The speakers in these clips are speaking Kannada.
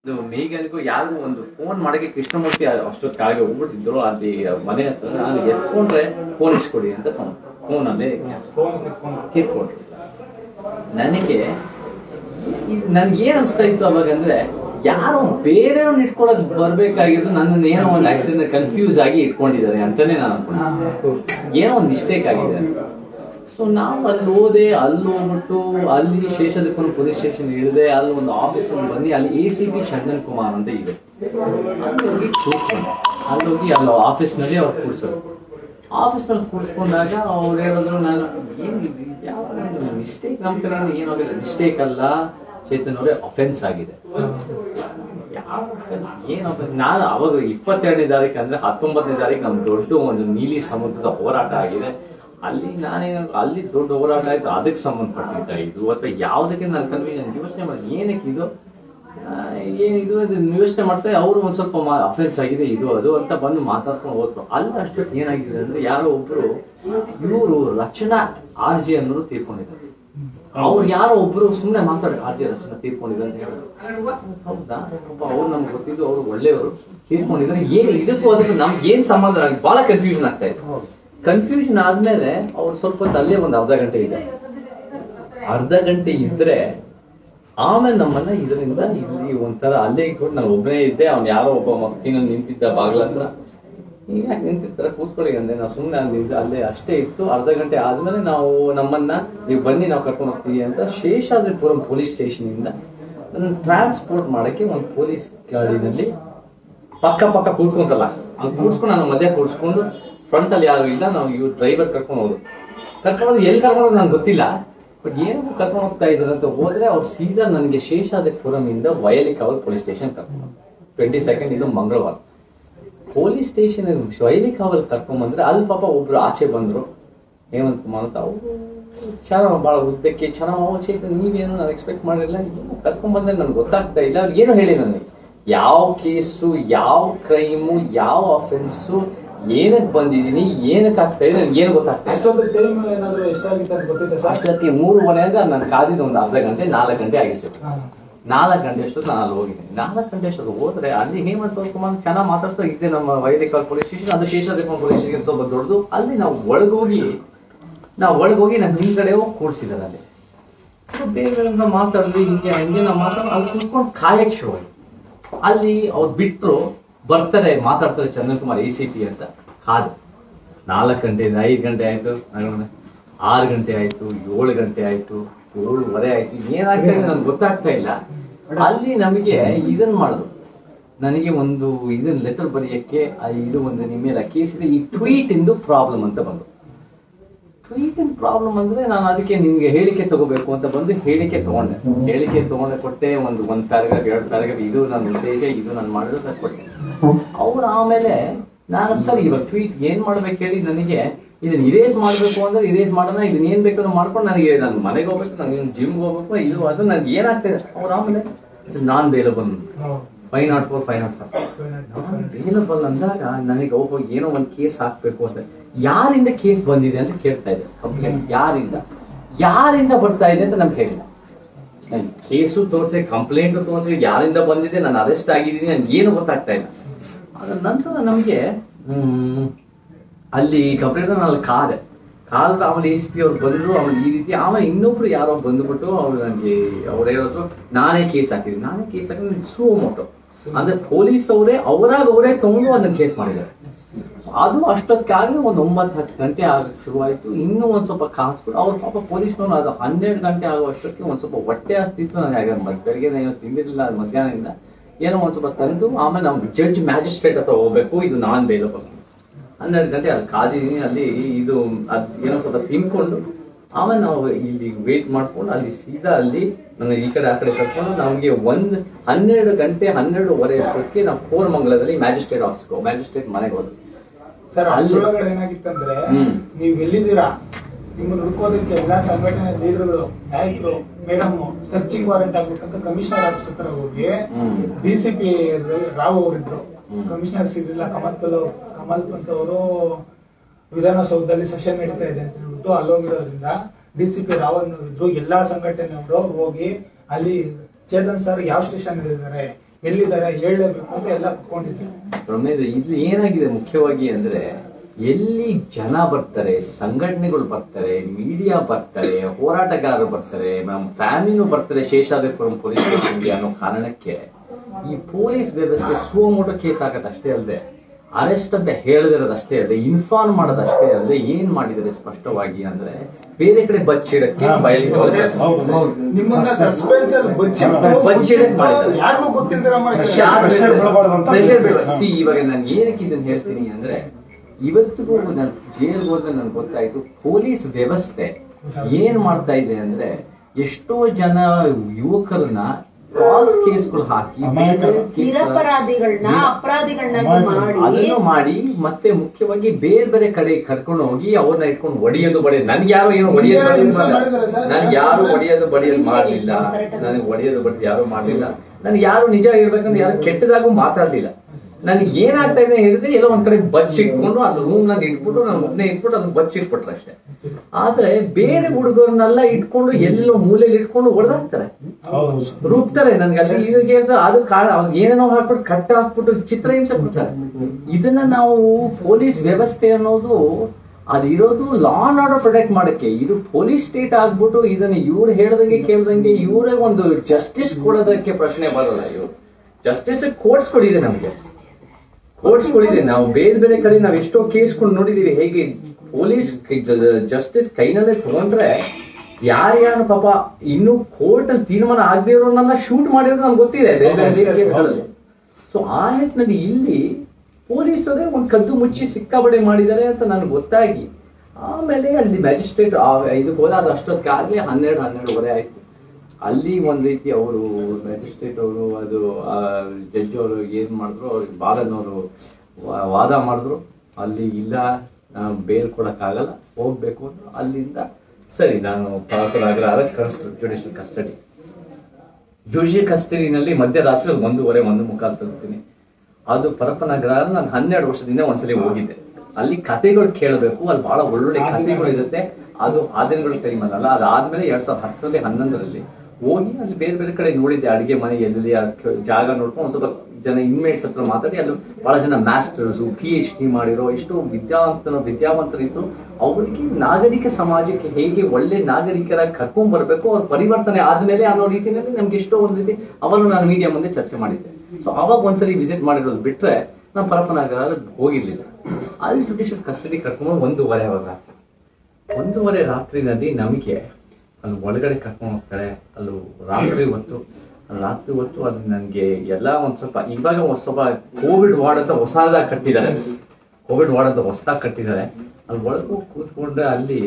ಇದು ಮೇಘನ್ಗೂ ಯಾರಿಗೂ ಒಂದು ಫೋನ್ ಮಾಡಕ್ಕೆ ಕೃಷ್ಣಮೂರ್ತಿ ಅಷ್ಟೊತ್ತು ಕೆಳಗೆ ಹೋಗ್ಬಿಟ್ಟಿದ್ರು ಅಲ್ಲಿ ಮನೆ ಹತ್ರ ನಾನು ಎತ್ಕೊಂಡ್ರೆ ಫೋನ್ ಇಸ್ಕೊಡಿ ಅಂತ ಫೋನ್ ಅಲ್ಲೇ ಕಿತ್ಕೊಂಡ್ರು ನನಗೆ ನನ್ಗೆ ಏನ್ ಅನ್ಸ್ತಾ ಇತ್ತು ಅವಾಗ ಅಂದ್ರೆ ಯಾರೋ ಬೇರೆಯವ್ರನ್ನ ಇಟ್ಕೊಳಕ್ ಬರ್ಬೇಕಾಗಿದ್ದು ನನ್ನ ಏನೋ ಒಂದು ಆಕ್ಸಿಡೆಂಟ್ ಕನ್ಫ್ಯೂಸ್ ಆಗಿ ಇಟ್ಕೊಂಡಿದ್ದಾರೆ ಅಂತಾನೆ ನಾನು ಅನ್ಕೊಂಡೆ ಏನೋ ಒಂದು ಮಿಸ್ಟೇಕ್ ಆಗಿದೆ ಸೊ ನಾವು ಅಲ್ಲಿ ಹೋದೆ ಅಲ್ಲಿ ಹೋಗ್ಬಿಟ್ಟು ಅಲ್ಲಿ ಶೇಷದಪ್ಪನ ಪೊಲೀಸ್ ಸ್ಟೇಷನ್ ಇಳಿದೆ ಅಲ್ಲಿ ಒಂದು ಆಫೀಸ್ ಬಂದು ಅಲ್ಲಿ A C P Shankar Kumar ಅಂತ ಇದೆ ಅಲ್ಲಿ ಹೋಗಿ ಕೂತ್ಕೊಂಡು ಅಲ್ಲಿ ಹೋಗಿ ಅಲ್ಲಿ ಆಫೀಸ್ನಲ್ಲಿ ಅವ್ರು ಕೂರ್ಸೋದು ಆಫೀಸ್ನಲ್ಲಿ ಕೂರಿಸ್ಕೊಂಡಾಗ ಅವ್ರು ಹೇಳಿದ್ರು ನಾನು ಏನು ಯಾವ ಮಿಸ್ಟೇಕ್ ನಮ್ಮ ಕಡೆ ಏನಾಗಿಲ್ಲ ಮಿಸ್ಟೇಕ್ ಅಲ್ಲ ಚೇತನ್ ಅವರೇ ಅಫೆನ್ಸ್ ಆಗಿದೆ ಯಾವ offense? ಏನ್ offense? ನಾನು ಅವಾಗ ಇಪ್ಪತ್ತೆರಡನೇ ತಾರೀಕು ಅಂದ್ರೆ ಹತ್ತೊಂಬತ್ತನೇ ತಾರೀಕು ನಮ್ ದೊಡ್ಡ ಒಂದು ನೀಲಿ ಸಮುದ್ರದ ಹೋರಾಟ ಆಗಿದೆ ಅಲ್ಲಿ ನಾನೇನು ಅಲ್ಲಿ ದೊಡ್ಡ ಹೋರಾಟ ಆಯ್ತು ಅದಕ್ಕೆ ಸಂಬಂಧಪಟ್ಟಿದ್ದ ಇದು ಅಥವಾ ಯಾವ್ದಕ್ಕೆ ನಾನು ಕನ್ಫ್ಯೂಷನ್ ಯೋಚನೆ ಮಾಡಿ ಏನಕ್ಕೆ ಇದು ಆ, ಏನಿದು ಅದು ಯೋಚನೆ ಮಾಡ್ತಾರೆ ಅವರು ಒಂದ್ ಸ್ವಲ್ಪ ಅಫೆನ್ಸ್ ಆಗಿದೆ ಇದು ಅದು ಅಂತ ಬಂದು ಮಾತಾಡ್ಕೊಂಡು ಹೋದ್ರು ಅಲ್ಲಿ ಅಷ್ಟೊತ್ತು ಏನಾಗಿದೆ ಅಂದ್ರೆ ಯಾರೋ ಒಬ್ರು ಇವರು ರಚನಾ ಆರ್ ಜಿ ಅನ್ನೋರು ತೀರ್ಕೊಂಡಿದ್ದಾರೆ ಅವ್ರು ಯಾರೋ ಒಬ್ರು ಸುಮ್ಮನೆ ಮಾತಾಡಿ ಆರ್ ಜಿ ರಚನಾ ತೀರ್ಕೊಂಡಿದ್ದಾರೆ ಅಂತ ಹೇಳಿದ್ರು ಹೌದಾ ಪಾಪ ಅವ್ರು ನಮ್ಗೆ ಗೊತ್ತಿದ್ದು ಅವ್ರು ಒಳ್ಳೆಯವರು ತೀರ್ಕೊಂಡಿದ್ದಾರೆ ಏನ್ ಇದಕ್ಕೂ ಅದಕ್ಕೂ ನಮ್ಗೆ ಏನ್ ಸಂಬಂಧ ನನಗೆ ಬಹಳ ಕನ್ಫ್ಯೂಷನ್ ಆಗ್ತಾ ಇತ್ತು ಕನ್ಫ್ಯೂಷನ್ ಆದ್ಮೇಲೆ ಅವ್ರು ಸ್ವಲ್ಪ ಹೊತ್ತು ಅಲ್ಲೇ ಒಂದು ಅರ್ಧ ಗಂಟೆ ಇದೆ ಅರ್ಧ ಗಂಟೆ ಇದ್ರೆ ಆಮೇಲೆ ನಮ್ಮನ್ನ ಇದರಿಂದ ಇಲ್ಲಿ ಒಂಥರ ಅಲ್ಲೇ ಇಟ್ಕೊಂಡು ನಾನು ಒಬ್ಬನೇ ಇದ್ದೆ ಅವ್ನು ಯಾರೋ ಒಬ್ಬ ಮಸ್ತಿನಲ್ಲಿ ನಿಂತಿದ್ದ ಬಾಗ್ಲ ಹತ್ರ ಈಗ ಯಾಕೆ ನಿಂತಿರ್ತಾರೆ ಕೂತ್ಕೊಳ್ಳಿ ಅಂದೆ ನಾವು ಸುಮ್ಮನೆ ಅಲ್ಲಿ ನಿಂತು ಅಲ್ಲೇ ಅಷ್ಟೇ ಇತ್ತು ಅರ್ಧ ಗಂಟೆ ಆದ್ಮೇಲೆ ನಾವು ನಮ್ಮನ್ನ ನೀವು ಬನ್ನಿ ನಾವು ಕರ್ಕೊಂಡು ಹೋಗ್ತೀವಿ ಅಂತ ಶೇಷಾದ್ರಿಪುರಂ ಪೊಲೀಸ್ ಸ್ಟೇಷನ್ ಇಂದ ನನ್ನ ಟ್ರಾನ್ಸ್ಪೋರ್ಟ್ ಮಾಡಕ್ಕೆ ಒಂದು ಪೊಲೀಸ್ ಗಾಡಿನಲ್ಲಿ ಪಕ್ಕ ಪಕ್ಕ ಕೂತ್ಕೊಂತಲ್ಲ ಅದು ಕೂಡ್ಸ್ಕೊಂಡು ನಾನು ಮಧ್ಯ ಕೂಡ್ಸ್ಕೊಂಡು ಫ್ರಂಟ್ ಅಲ್ಲಿ ಯಾರು ಇಲ್ಲ ನಾವು ಇವ್ ಡ್ರೈವರ್ ಕರ್ಕೊಂಡು ಹೋದ್ರು ಕರ್ಕೊಂಡು ಹೋದ್ರು ಎಲ್ಲಿ ಕರ್ಕೊಂಡು ಹೋದ್ರು ನಂಗೆ ಗೊತ್ತಿಲ್ಲ ಬಟ್ ಏನು ಕರ್ಕೊಂಡು ಹೋಗ್ತಾ ಇದ್ದಾರೆ ಅಂತ ಹೋದ್ರೆ ಅವ್ರು ಸೀದಾ ನನಗೆ ಶೇಷಾದ್ರಿಪುರಂ ಇಂದ ವಯಲಿಕಾವಲ್ ಪೊಲೀಸ್ ಸ್ಟೇಷನ್ ಕರ್ಕೊಂಡು ಟ್ವೆಂಟಿ ಸೆಕೆಂಡ್ ಇದು ಮಂಗಳವಾರ ಪೊಲೀಸ್ ಸ್ಟೇಷನ್ ವಯಲಿಕಾವಲ್ ಕರ್ಕೊಂಡ್ ಬಂದ್ರೆ ಅಲ್ಲಿ ಪಾಪ ಒಬ್ರು ಆಚೆ ಬಂದ್ರು ಹೇಮಂತ್ ಕುಮಾರ್ ಅಂತ ಅವರು ಚೆನ್ನಾಗಿ ಬಹಳ ಉದ್ದಕ್ಕೆ ಚೆನ್ನಾಗಿ ಚೈತನ್ ನೀವೇನು ನಾನು ಎಕ್ಸ್ಪೆಕ್ಟ್ ಮಾಡಿರಲಿಲ್ಲ ಕರ್ಕೊಂಡ್ ಬಂದ್ರೆ ನನ್ಗೆ ಗೊತ್ತಾಗ್ತಾ ಇಲ್ಲ ಅವ್ರು ಏನು ಹೇಳಿ ನನಗೆ ಯಾವ ಕೇಸು ಯಾವ ಕ್ರೈಮು ಯಾವ ಅಫೆನ್ಸು ಏನಕ್ಕೆ ಬಂದಿದ್ದೀನಿ ಏನಕ್ಕೆ ಆಗ್ತಾ ಇದೆ ನನ್ಗೆ ಏನು ಗೊತ್ತಾಗ್ತಾ ಇಲ್ಲ ಅಷ್ಟೊಂದು ಟೈಮ್ ಏನಾದ್ರು ಎಷ್ಟಾಗಿತ್ತು ಅಂತ ಗೊತ್ತಿದೆ ಸರ್ ಅಷ್ಟೊತ್ತಿಗೆ ಮೂರುವರೆ ಅಂದ್ರೆ ನಾನು ಕಾದಿದ್ದು ಒಂದು ಅರ್ಧ ಗಂಟೆ ನಾಲ್ಕು ಗಂಟೆ ಆಗಿತ್ತು ನಾಲ್ಕು ಗಂಟೆ ಅಷ್ಟೊತ್ತು ನಾನು ಅಲ್ಲಿ ಹೋಗಿದ್ದೀನಿ ನಾಲ್ಕು ಗಂಟೆ ಅಷ್ಟೊತ್ತು ಹೋದ್ರೆ ಅಲ್ಲಿ ಹೇಮಂತ್ ಕುಮಾರ್ ಚೆನ್ನಾಗಿ ಮಾತಾಡ್ತಾ ಇದೆ ನಮ್ಮ ವೈದಿಕಲ್ ಪೊಲೀಸ್ ಸ್ಟೇಷನ್ ಅದು ಶೇಷಾದ್ರಿಪುರ ಪೊಲೀಸ್ ಸ್ಟೇಷನ್ ಸ್ವಲ್ಪ ದೊಡ್ಡದು ಅಲ್ಲಿ ನಾವು ಒಳಗೋಗಿ ನಾವು ಒಳಗೋಗಿ ನಮ್ಮ ಹಿಂದ್ಗಡೆ ಹೋಗಿ ಕೂಡ್ಸಿದ್ದಾರೆ ಅಲ್ಲಿ ಸೊ ಬೇರೆ ಮಾತಾಡಿದ್ವಿ ಹಿಂಗೆ ಹಂಗೆ ನಾವು ಮಾತಾಡೋ ಅಲ್ಲಿ ಕೂತ್ಕೊಂಡು ಕಾಯಕ್ ಶುರು ಆಯ್ತು ಅಲ್ಲಿ ಅವ್ರು ಬಿಟ್ರು ಬರ್ತಾರೆ ಮಾತಾಡ್ತಾರೆ Chandan Kumar A C P ಅಂತ ಕಾದು ನಾಲ್ಕು ಗಂಟೆಯಿಂದ ಐದು ಗಂಟೆ ಆಯ್ತು ಆಮೇಲೆ ಆರು ಗಂಟೆ ಆಯ್ತು ಏಳು ಗಂಟೆ ಆಯ್ತು ಏಳುವರೆ ಆಯ್ತು ಏನಾಗ್ತಾ ಇದೆ ನನ್ಗೆ ಗೊತ್ತಾಗ್ತಾ ಇಲ್ಲ ಅಲ್ಲಿ ನಮಗೆ ಇದನ್ ಮಾಡಿದ್ರು ನನಗೆ ಒಂದು ಇದನ್ನ ಲೆಟರ್ ಬರೆಯಕ್ಕೆ ಆ ಇದು ಒಂದು ನಿಮ್ಮ ಮೇಲೆ ಕೇಸ್ ಇದೆ ಈ ಟ್ವೀಟ್ ಇಂದು ಪ್ರಾಬ್ಲಮ್ ಅಂತ ಬಂತು ಟ್ವೀಟ್ ಇನ್ ಪ್ರಾಬ್ಲಮ್ ಅಂದ್ರೆ ನಾನು ಅದಕ್ಕೆ ನಿಮ್ಗೆ ಹೇಳಿಕೆ ತಗೋಬೇಕು ಅಂತ ಬಂದು ಹೇಳಿಕೆ ತಗೊಂಡೆ ಹೇಳಿಕೆ ತಗೊಂಡೆ ಕೊಟ್ಟೆ ಒಂದು ಒಂದ್ ಪ್ಯಾರಾಗ್ರಾಫ್ ಎರಡು ಪ್ಯಾರಾಗ್ರಾಫ್ ಇದು ನನ್ನ ಉದ್ದೇಶ ಇದು ನಾನು ಮಾಡಿರೋದು ಅಂತ ಕೊಟ್ಟೆ ಅವ್ರು ಆಮೇಲೆ ನಾನು ಸರ್ ಇವಾಗ ಟ್ವೀಟ್ ಏನ್ ಮಾಡ್ಬೇಕು ಹೇಳಿ ನನಗೆ ಇದನ್ನ ಇರೇಸ್ ಮಾಡ್ಬೇಕು ಅಂದ್ರೆ ಇರೇಸ್ ಮಾಡೋಣ ಇದನ್ನ ಏನ್ ಬೇಕಾದ್ರೂ ಮಾಡ್ಕೊಂಡು ನನಗೆ ನಾನು ಮನೆಗೆ ಹೋಗ್ಬೇಕು ನನಗೆ ಜಿಮ್ಗೆ ಹೋಗ್ಬೇಕು ಇದು ಅದು ನನ್ಗೆ ಏನಾಗ್ತಿದೆ ಅವ್ರು ಆಮೇಲೆ non bailable five nought four five nought five bailable ಅಂದಾಗ ನನಗೆ ಒಬ್ಬ ಏನೋ ಒಂದು ಕೇಸ್ ಹಾಕ್ಬೇಕು ಅಂತ ಯಾರಿಂದ ಕೇಸ್ ಬಂದಿದೆ ಅಂತ ಕೇಳ್ತಾ ಇದೆ ಕಂಪ್ಲೇಂಟ್ ಯಾರಿಂದ ಯಾರಿಂದ ಬರ್ತಾ ಇದೆ ಅಂತ ನಮ್ಗೆ ಹೇಳಿಲ್ಲ ನನ್ ಕೇಸು ತೋರಿಸಿ ಕಂಪ್ಲೇಂಟ್ ತೋರಿಸಿ ಯಾರಿಂದ ಬಂದಿದೆ ನಾನು ಅರೆಸ್ಟ್ ಆಗಿದ್ದೀನಿ ನನ್ಗೆ ಏನು ಗೊತ್ತಾಗ್ತಾ ಇಲ್ಲ ಅದ್ರ ನಂತರ ನಮ್ಗೆ ಹ್ಮ್ ಅಲ್ಲಿ ಕಂಪ್ಲೇಂಟ್ ಅಲ್ಲಿ ಕಾದೆ ಕಾದ್ರೆ ಆಮೇಲೆ ಎಸ್ ಪಿ ಅವ್ರು ಬಂದ್ರು ಆಮೇಲೆ ಈ ರೀತಿ ಆಮೇಲೆ ಇನ್ನೊಬ್ರು ಯಾರೋ ಬಂದ್ಬಿಟ್ಟು ಅವ್ರು ನನಗೆ ಅವ್ರು ಹೇಳಿದ್ರು ನಾನೇ ಕೇಸ್ ಹಾಕಿದ್ದೀನಿ ನಾನೇ ಕೇಸ್ ಹಾಕಿದ್ದೀನಿ ಸೂ ಮೋಟೋ ಅಂದ್ರೆ ಪೊಲೀಸ್ ಅವರೇ ಅವರಾಗ ಅವರೇ ತಗೊಂಡು ಅದನ್ನ ಕೇಸ್ ಮಾಡಿದ್ದಾರೆ ಅದು ಅಷ್ಟೊತ್ತಿಗಾಗಲೇ ಒಂದು ಒಂಬತ್ತು ಹತ್ತು ಗಂಟೆ ಆಗಕ್ಕೆ ಶುರುವಾಯ್ತು ಇನ್ನೂ ಒಂದ್ ಸ್ವಲ್ಪ ಕಾಸ್ಬಿಟ್ಟು ಅವ್ರ ಪಾಪ ಪೊಲೀಸ್ನವ್ರು ಅದು ಹನ್ನೆರಡು ಗಂಟೆ ಆಗೋ ಅಷ್ಟೊತ್ತಿಗೆ ಒಂದ್ ಸ್ವಲ್ಪ ಹೊಟ್ಟೆ ಹಸ್ತಿತ್ತು ನನಗೆ ಆಗ ಮತ್ ಬೆಳಗ್ಗೆ ಏನೋ ತಿಂದಿರಲಿಲ್ಲ ಅದು ಮಧ್ಯಾಹ್ನದಿಂದ ಏನೋ ಒಂದ್ ಸ್ವಲ್ಪ ತಂದು ಆಮೇಲೆ ನಾವು ಜಡ್ಜ್ ಮ್ಯಾಜಿಸ್ಟ್ರೇಟ್ ಹತ್ರ ಹೋಗ್ಬೇಕು ಇದು ನಾನ್ ಬೇಲಬಲ್ ಹನ್ನೆರಡು ಗಂಟೆ ಅಲ್ಲಿ ಕಾದಿದ್ದೀನಿ ಅಲ್ಲಿ ಇದು ಅದ್ ಏನೋ ಸ್ವಲ್ಪ ತಿನ್ಕೊಂಡು ಆಮೇಲೆ ನಾವು ಇಲ್ಲಿ ವೇಟ್ ಮಾಡ್ಕೊಂಡು ಅಲ್ಲಿ ಸೀದಾ ಅಲ್ಲಿ ನನಗೆ ಈ ಕಡೆ ಆ ಕಡೆ ಕರ್ಕೊಂಡು ನಮಗೆ ಒಂದ್ ಹನ್ನೆರಡು ಗಂಟೆ ಹನ್ನೆರಡುವರೆ ಅಷ್ಟೊತ್ತಿಗೆ ನಾವು ಕೋರಮಂಗಲದಲ್ಲಿ ಮ್ಯಾಜಿಸ್ಟ್ರೇಟ್ ಆಫೀಸ್ಗೆ ಮ್ಯಾಜಿಸ್ಟ್ರೇಟ್ ಮನೆಗೆ ಹೋದ್ವಿ ಸರ್ ಅಲ್ಲಿ- ಅಷ್ಟರೊಳಗಡೆ ಏನಾಗಿತ್ತಂದ್ರೆ ಹ್ಮ್. ನೀವ್ ಎಲ್ಲಿದ್ದೀರಾ ನಿಮ್ಮನ್ನ ಹುಡ್ಕೋದಕ್ಕೆ ಎಲ್ಲಾ ಸಂಘಟನೆ ಲೀಡರ್ಗಳು ನಾಯಕರು ಮೇಡಮ್ ಸರ್ಚಿಂಗ್ ವಾರೆಂಟ್ ಆಗ್ಬೇಕಂತ ಕಮಿಷನರ್ ಆಫೀಸ್ ಹತ್ರ ಹೋಗಿ ಹ್ಮ್. ಡಿ ಸಿ ಪಿ ರಾವ್ ಅವರಿದ್ರು ಹ್ಮ್. ಕಮಿಷನರ್ ಸಿಗ್ಲಿಲ್ಲ ಕಮಲ್ ಪಲ್ ಕಮಲ್ ಪಂತ್ ಅವರು ವಿಧಾನಸೌಧದಲ್ಲಿ ಸೆಷನ್ ನಡೀತಾ ಇದೆ ಅಂತ ಹೇಳ್ಬಿಟ್ಟು ಅಲ್ಲೋಗಿರೋದ್ರಿಂದ ಡಿ ಸಿ ಪಿ ರಾವ್ ಅನ್ನೋರು ಇದ್ರು ಎಲ್ಲಾ ಸಂಘಟನೆಯವರು ಹೋಗಿ ಅಲ್ಲಿ ಚೇತನ್ ಸರ್ ಯಾವ ಸ್ಟೇಷನ್ ಇದ್ದಾರೆ ಎಲ್ಲಿದ್ದಾರೆ ಹೇಳಲೇಬೇಕು ಅಂತ ಎಲ್ಲ ಕುತ್ಕೊಂಡಿದ್ದೀವಿ ಪ್ರಮೇಯ ಇದು ಏನಾಗಿದೆ ಮುಖ್ಯವಾಗಿ ಅಂದ್ರೆ ಎಲ್ಲಿ ಜನ ಬರ್ತಾರೆ ಸಂಘಟನೆಗಳು ಬರ್ತಾರೆ ಮೀಡಿಯಾ ಬರ್ತಾರೆ ಹೋರಾಟಗಾರರು ಬರ್ತಾರೆ ನಮ್ಮ ಫ್ಯಾಮಿಲಿನೂ ಬರ್ತಾರೆ ಶೇಷಾದ್ರಿಪುರಂ ಪೊಲೀಸ್ ಸ್ಟೇಷನ್ಗೆ ಅನ್ನೋ ಕಾರಣಕ್ಕೆ ಈ ಪೊಲೀಸ್ ವ್ಯವಸ್ಥೆ ಸುವಮೋಟೋ ಕೇಸ್ ಹಾಕತ್ ಅಷ್ಟೇ ಅಲ್ಲದೆ ಅರೆಸ್ಟ್ ಅಂತ ಹೇಳದಿರೋದು ಅಷ್ಟೇ ಅಲ್ಲದೆ ಇನ್ಫಾರ್ಮ್ ಮಾಡೋದು ಅಷ್ಟೇ ಅಲ್ಲದೆ ಏನ್ ಮಾಡಿದ್ದಾರೆ ಸ್ಪಷ್ಟವಾಗಿ ಅಂದ್ರೆ ಬೇರೆ ಕಡೆ ಬಚ್ಚಿಡಕ್ಕೆ ಬಯಲಿಗೆ ನಿಮ್ಮನ್ನ ಸಸ್ಪೆನ್ಸ್ ಅಲ್ಲಿ ಬಚ್ಚಿಡಕ್ ಮಾಡಿದ್ದಾರೆ. ಯಾರಿಗೂ ಗೊತ್ತಿಲ್ದಿರ Pressure ಬೀಳ್ಬಾರ್ದು ಅಂತ. ಪ್ರೆಷರ್ ಬೀಳ್ಬಾರ್ದು. See, ಇವಾಗ ನಾನು ಏನಕ್ಕೆ ಇದನ್ನ ಹೇಳ್ತೀನಿ ಅಂದ್ರೆ ಇವತ್ತಿಗೂ ನಾನು ಜೈಲ್ಗೆ ಹೋದ್ರೆ ನನ್ಗೆ ಗೊತ್ತಾಯ್ತು ಪೊಲೀಸ್ ವ್ಯವಸ್ಥೆ ಏನ್ ಮಾಡ್ತಾ ಇದೆ ಅಂದ್ರೆ ಎಷ್ಟೋ ಜನ ಯುವಕರನ್ನ ಫಾಲ್ಸ್ ಕೇಸ್ಗಳು ಹಾಕಿ ಬೇರೆ ಬೇರೆ ಕೇಸ್ಗಳ- ನಿರಪರಾಧಿಗಳನ್ನ ಅಪರಾಧಿಗಳನ್ನಾಗಿ ಮಾಡಿ ಅದನ್ನು ಮಾಡಿ ಮತ್ತೆ ಮುಖ್ಯವಾಗಿ ಬೇರೆ ಬೇರೆ ಕಡೆ ಕರ್ಕೊಂಡು ಹೋಗಿ ಅವ್ರನ್ನ ಇಟ್ಕೊಂಡು ಹೊಡಿಯೋದು ಬಡಿಯೋದು ನನ್ಗೆ ಯಾರು ಏನು ಹೊಡಿಯೋದು ಹಿಂದೆ ಬಡಿಯೋದು ಹಿಂಸೆ ಮಾಡಲ್ಲ. ಮಾಡಿದ್ದಾರೆ ಸರ್. ನನ್ಗೆ ಯಾರು ಹೊಡಿಯೋದು ಬಡಿಯೋದು ಮಾಡಲಿಲ್ಲ ನನಗೆ ಹೊಡಿಯೋದು ಬಡಿಯೋದು ಯಾರು ಮಾಡಲಿಲ್ಲ ನನಗೆ ಯಾರು ನಿಜ ಹೇಳ್ಬೇಕಂದ್ರೆ ಯಾರು ಕೆಟ್ಟದಾಗೂ ಮಾತಾಡ್ಲಿಲ್ಲ ನನಗೆ ಏನಾಗ್ತಾ ಇದೆ ಹೇಳಿದ್ರೆ ಎಲ್ಲೋ ಒಂದ್ ಕಡೆ ಬಚ್ಚಿಟ್ಕೊಂಡು ಅಲ್ಲಿ ರೂಮ್ ನಾಗ ಇಟ್ಬಿಟ್ಟು ನಾನು ಒಬ್ಬನೇ ಇಟ್ಬಿಟ್ಟು ಅದನ್ನ ಬಚ್ಚಿಟ್ಬಿಟ್ರೆ ಅಷ್ಟೇ ಆದ್ರೆ ಬೇರೆ ಹುಡುಗರನ್ನೆಲ್ಲ ಇಟ್ಕೊಂಡು ಎಲ್ಲೋ ಮೂಲೆಯಲ್ಲಿ ಇಟ್ಕೊಂಡು ಹೊಡೆದಾಕ್ತಾರೆ ಹೌದು ಸರ್. ರೂಪ್ತಾರೆ ನನ್ಗೆ ಅಲ್ಲಿ ಇದು ಕೇಳಿದ್ರೆ ಅದು ಕಾರಣ ಅವ್ನಿಗೆ ಏನೇನೋ ಹಾಕ್ಬಿಟ್ಟು ಕಟ್ಟ ಹಾಕ್ಬಿಟ್ಟು ಚಿತ್ರಹಿಂಸೆ ಕೊಡ್ತಾರೆ ಇದನ್ನ ನಾವು ಪೊಲೀಸ್ ವ್ಯವಸ್ಥೆ ಅನ್ನೋದು ಅದಿರೋದು ಲಾ ಅಂಡ್ ಆರ್ಡರ್ ಪ್ರೊಟೆಕ್ಟ್ ಮಾಡಕ್ಕೆ ಇದು ಪೊಲೀಸ್ ಸ್ಟೇಟ್ ಆಗ್ಬಿಟ್ಟು ಇದನ್ನ ಇವ್ರು ಹೇಳ್ದಂಗೆ ಕೇಳ್ದಂಗೆ ಇವರೇ ಒಂದು ಜಸ್ಟಿಸ್ ಕೊಡೋದಕ್ಕೆ ಪ್ರಶ್ನೆ ಬರಲ್ಲ ಇವ್ರು ಜಸ್ಟಿಸ್ ಕೋರ್ಟ್ಸ್ ಕೊಡಿದೆ ನಮ್ಗೆ ಕೋರ್ಟ್ಸ್ ಕೊಡಿದೆ ನಾವು ಬೇರೆ ಬೇರೆ ಕಡೆ ನಾವು ಎಷ್ಟೋ ಕೇಸ್ಗಳು ನೋಡಿದೀವಿ ಹೇಗೆ ಪೊಲೀಸ್ ಜಸ್ಟಿಸ್ ಕೈನಲ್ಲೇ ತಗೊಂಡ್ರೆ ಯಾರ್ಯಾರು ಪಾಪ ಇನ್ನು ಕೋರ್ಟ್ ಅಲ್ಲಿ ತೀರ್ಮಾನ ಆಗದೆ ಇರೋರ್ನೆಲ್ಲ ಶೂಟ್ ಮಾಡಿರೋದು ನಮ್ಗೆ ಗೊತ್ತಿದೆ ಬೇರೆ ಬೇರೆ ಕೇಸ್ಗಳಲ್ಲಿ ಸೊ ಆ ನಿಟ್ಟಿನಲ್ಲಿ ಇಲ್ಲಿ ಪೊಲೀಸರೇ ಒಂದು ಕದ್ದು ಮುಚ್ಚಿ ಸಿಕ್ಕಾಬಡೆ ಮಾಡಿದ್ದಾರೆ ಅಂತ ನನಗೆ ಗೊತ್ತಾಗಿ ಆಮೇಲೆ ಅಲ್ಲಿ ಮ್ಯಾಜಿಸ್ಟ್ರೇಟ್ ಇದಕ್ಕೆ ಹೋದ ಅದು ಅಷ್ಟೊತ್ತಿಗಾಗಲೇ ಹನ್ನೆರಡು ಹನ್ನೆರಡುವರೆ ಆಯ್ತು ಅಲ್ಲಿ ಒಂದ್ ರೀತಿ ಅವರು ಮ್ಯಾಜಿಸ್ಟ್ರೇಟ್ ಅವರು ಅದು ಜಡ್ಜ್ ಅವರು ಏನ್ ಮಾಡಿದ್ರು ಅವ್ರಿಗೆ ಬಾಲನವರು ವಾದ ಮಾಡಿದ್ರು ಅಲ್ಲಿ ಇಲ್ಲ ನಾನು ಬೇಲ್ ಕೊಡಕ್ಕಾಗಲ್ಲ ಹೋಗ್ಬೇಕು ಅಂತ ಅಲ್ಲಿಂದ ಸರಿ ನಾನು ಪಾಪರಾಗ್ರ ಕಳಿಸ್ತು ಜುಡಿಷಿಯಲ್ ಕಸ್ಟಡಿ ಜುಡಿಷಿಯಲ್ ಕಸ್ಟಡಿನಲ್ಲಿ ಮಧ್ಯರಾತ್ರಿ ಒಂದೂವರೆ ಒಂದು ಮುಕ್ಕಾಲು ತಲುಪ್ತೀನಿ ಅದು ಪರಪನಗರ ನಾನು ಹನ್ನೆರಡು ವರ್ಷದಿಂದ ಒಂದ್ಸಲಿ ಹೋಗಿದ್ದೆ ಅಲ್ಲಿ ಕಥೆಗಳು ಕೇಳಬೇಕು ಅಲ್ಲಿ ಬಹಳ ಒಳ್ಳೊಳ್ಳೆ ಕಥೆಗಳು ಇರುತ್ತೆ ಅದು ಆ ದಿನಗಳ ಟೈಮ್ ಅಲ್ಲ ಅದಾದ್ಮೇಲೆ ಎರಡ್ ಸಾವಿರದ ಹತ್ತರಲ್ಲಿ ಹನ್ನೊಂದರಲ್ಲಿ ಹೋಗಿ ಅಲ್ಲಿ ಬೇರೆ ಬೇರೆ ಕಡೆ ನೋಡಿದ್ದೆ ಅಡಿಗೆ ಮನೆ ಎಲ್ಲೆಲ್ಲಿ ಆ ಕ- ಜಾಗ ನೋಡ್ಕೊಂಡು ಒಂದ್ ಸ್ವಲ್ಪ ಜನ ಇನ್ಮೇಟ್ಸ್ ಹತ್ರ ಮಾತಾಡಿ ಅಲ್ಲಿ ಬಹಳ ಜನ ಮಾಸ್ಟರ್ಸ್ ಪಿ ಎಚ್ ಡಿ ಮಾಡಿರೋ ಎಷ್ಟೋ ವಿದ್ಯಾವಂತರು ವಿದ್ಯಾವಂತರಿದ್ರು ಅವರಿಗೆ ನಾಗರಿಕ ಸಮಾಜಕ್ಕೆ ಹೇಗೆ ಒಳ್ಳೆ ನಾಗರಿಕರಾಗಿ ಕರ್ಕೊಂಡ್ ಬರ್ಬೇಕು ಅವ್ರ ಪರಿವರ್ತನೆ ಆದ್ಮೇಲೆ ಅನ್ನೋ ರೀತಿಯಲ್ಲಿ ನಮ್ಗೆ ಎಷ್ಟೋ ಒಂದ್ ರೀತಿ ಅವಾಗ ನಾನು ಮೀಡಿಯಾ ಮುಂದೆ ಚರ್ಚೆ ಮಾಡಿದ್ದೆ ಸೊ ಅವಾಗ ಒಂದ್ಸಲಿ ವಿಸಿಟ್ ಮಾಡಿರೋದು ಬಿಟ್ರೆ ನಾನು ಪರಪನಗರ ಹೋಗಿರ್ಲಿಲ್ಲ ಅಲ್ಲಿ ಜುಡಿಷಿಯಲ್ ಕಸ್ಟಡಿ ಕರ್ಕೊಂಡು ಒಂದೂವರೆ ಅವಾಗ ರಾತ್ರಿ ಒಂದೂವರೆ ರಾತ್ರಿನಲ್ಲಿ ನಮಗೆ ಅಲ್ಲಿ ಒಳಗಡೆ ಕರ್ಕೊಂಡು ಹೋಗ್ತಾರೆ ಅಲ್ಲಿ ರಾತ್ರಿ ಹೊತ್ತು ಅಲ್ಲಿ ರಾತ್ರಿ ಹೊತ್ತು ಅಲ್ಲಿ ನನಗೆ ಎಲ್ಲ ಒಂದ್ ಸ್ವಲ್ಪ ಇವಾಗ ಒಂದ್ ಸ್ವಲ್ಪ ಕೋವಿಡ್ ವಾರ್ಡ್ ಅಂತ ಹೊಸದಾಗಿ ಕಟ್ಟಿದ್ದಾರೆ ಕೋವಿಡ್ ವಾರ್ಡ್ ಅಂತ ಹೊಸದಾಗಿ ಕಟ್ಟಿದ್ದಾರೆ ಅಲ್ಲಿ ಒಳಗೂ ಕೂತ್ಕೊಂಡ್ರೆ ಅಲ್ಲಿ